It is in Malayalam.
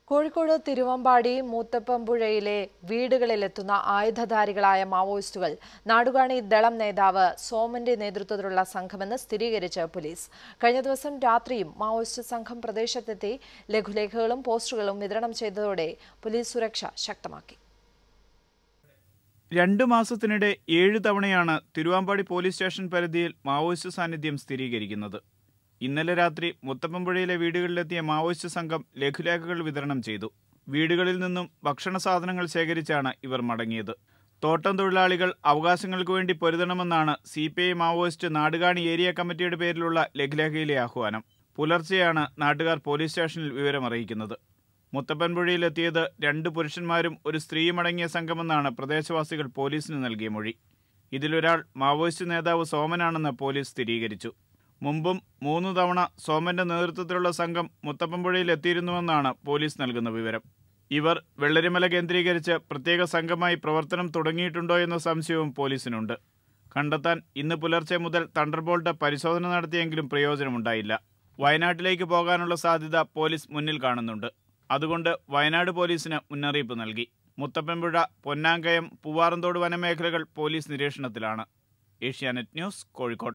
കോഴിക്കോട് തിരുവമ്പാടി മൂത്തപ്പമ്പുഴയിലെ വീടുകളിലെത്തുന്ന ആയുധധാരികളായ മാവോയിസ്റ്റുകൾ നാടുകാണി ദളം നേതാവ് സോമന്റെ നേതൃത്വത്തിലുള്ള സംഘമെന്ന് സ്ഥിരീകരിച്ച് പോലീസ് കഴിഞ്ഞ ദിവസം രാത്രിയും മാവോയിസ്റ്റ് സംഘം പ്രദേശത്തെത്തി ലഘുലേഖകളും പോസ്റ്ററുകളും വിതരണം ചെയ്തതോടെ പോലീസ് സുരക്ഷ ശക്തമാക്കി രണ്ടു മാസത്തിനിടെ ഏഴ് തവണയാണ് തിരുവാമ്പാടി പോലീസ് സ്റ്റേഷൻ പരിധിയിൽ മാവോയിസ്റ്റ് സാന്നിധ്യം സ്ഥിരീകരിക്കുന്നത് ഇന്നലെ രാത്രി മുത്തപ്പമ്പുഴയിലെ വീടുകളിലെത്തിയ മാവോയിസ്റ്റ് സംഘം ലഘുലേഖകൾ വിതരണം ചെയ്തു വീടുകളിൽ നിന്നും ഭക്ഷണ സാധനങ്ങൾ ശേഖരിച്ചാണ് ഇവർ മടങ്ങിയത് തോട്ടം തൊഴിലാളികൾ അവകാശങ്ങൾക്ക് വേണ്ടി പൊരുതണമെന്നാണ് C P I Maoist Nadukani area കമ്മിറ്റിയുടെ പേരിലുള്ള ലഘുലേഖയിലെ ആഹ്വാനം പുലർച്ചെയാണ് നാട്ടുകാർ പോലീസ് സ്റ്റേഷനിൽ വിവരമറിയിക്കുന്നത് മുത്തപ്പൻപുഴയിലെത്തിയത് രണ്ട് പുരുഷന്മാരും ഒരു സ്ത്രീയും അടങ്ങിയ സംഘമെന്നാണ് പ്രദേശവാസികൾ പോലീസിന് നൽകിയ മൊഴി ഇതിലൊരാൾ മാവോയിസ്റ്റ് നേതാവ് സോമനാണെന്ന് പോലീസ് സ്ഥിരീകരിച്ചു മുമ്പും മൂന്ന് തവണ സോമന്റെ നേതൃത്വത്തിലുള്ള സംഘം മുത്തപ്പൻപുഴയിൽ എത്തിയിരുന്നുവെന്നാണ് പോലീസ് നൽകുന്ന വിവരം ഇവർ വെള്ളരിമല കേന്ദ്രീകരിച്ച് പ്രത്യേക സംഘമായി പ്രവർത്തനം തുടങ്ങിയിട്ടുണ്ടോ എന്ന സംശയവും പോലീസിനുണ്ട് കണ്ടെത്താൻ ഇന്ന് പുലർച്ചെ മുതൽ തണ്ടർബോൾട്ട് പരിശോധന നടത്തിയെങ്കിലും പ്രയോജനമുണ്ടായില്ല വയനാട്ടിലേക്ക് പോകാനുള്ള സാധ്യത പോലീസ് മുന്നിൽ കാണുന്നുണ്ട് അതുകൊണ്ട് വയനാട് പോലീസിന് മുന്നറിയിപ്പ് നൽകി മുത്തപ്പൻപുഴ പൊന്നാങ്കയം പൂവാറന്തോട് വനമേഖലകൾ പോലീസ് നിരീക്ഷണത്തിലാണ് ഏഷ്യാനെറ്റ് ന്യൂസ് കോഴിക്കോട്